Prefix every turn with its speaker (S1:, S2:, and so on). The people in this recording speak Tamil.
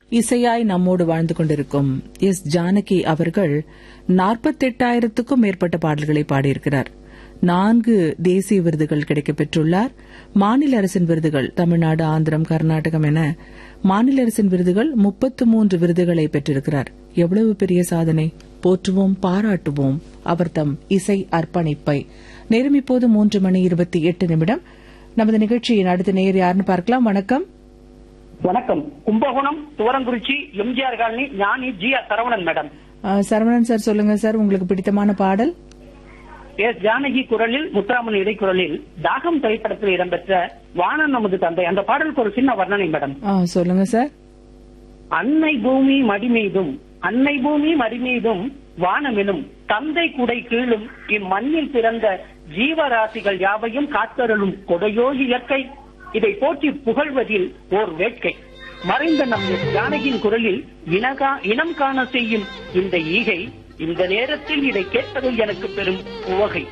S1: இசையாய் நம்மோடு வாழ்ந்து கொண்டிருக்கும் எஸ் ஜானகி அவர்கள் நாற்பத்தெட்டாயிரத்துக்கும் மேற்பட்ட பாடல்களை பாடியிருக்கிறார் நான்கு தேசிய விருதுகள் கிடைக்கப் பெற்றுள்ளார் மாநில அரசின் விருதுகள் தமிழ்நாடு ஆந்திரம் கர்நாடகம் என மாநில அரசின் விருதுகள் முப்பத்து மூன்று விருதுகளை பெற்றிருக்கிறார் எவ்வளவு பெரிய சாதனை போற்றுவோம் பாராட்டுவோம் அவர் தம் இசை அர்ப்பணிப்பை நேரம் இப்போது மூன்று மணி இருபத்தி எட்டு நிமிடம் நமது நிகழ்ச்சியின் அடுத்த நேர் யாருன்னு பார்க்கலாம் வணக்கம்
S2: வணக்கம் Kumbakonam Thuvarankurichi MGR colony Gnani G R Saravanan madam
S1: ஆ, சரவணன் சார் சொல்லுங்க சார் உங்களுக்கு பிடித்தமான பாடல்
S2: எஸ் ஜானகி குரலில் முத்துராமன் இடைக்குரலில் தாகம் திரைப்படத்தில் இடம்பெற்ற வானம் நமது தந்தை அந்த பாடலுக்கு ஒரு சின்ன வர்ணனை மேடம்
S1: ஆ, சொல்லுங்க சார்
S2: அன்னை பூமி மடி மீதும் அன்னை பூமி மடி மீதும் வானமெனும் தந்தை குடை கீழும் இம்மண்ணில் பிறந்த ஜீவராசிகள் யாவையும் காத்தருளும் கொடையோ இயற்கை இதை போற்றி புகழ்வதில் ஓர் வேட்கை மறைந்த நம் ஜானகியின் குரலில் இனகா இனம் காண செய்யும் இந்த ஈகை இந்த நேரத்தில் இதை கேட்பதில் எனக்கு பெரும் உவகை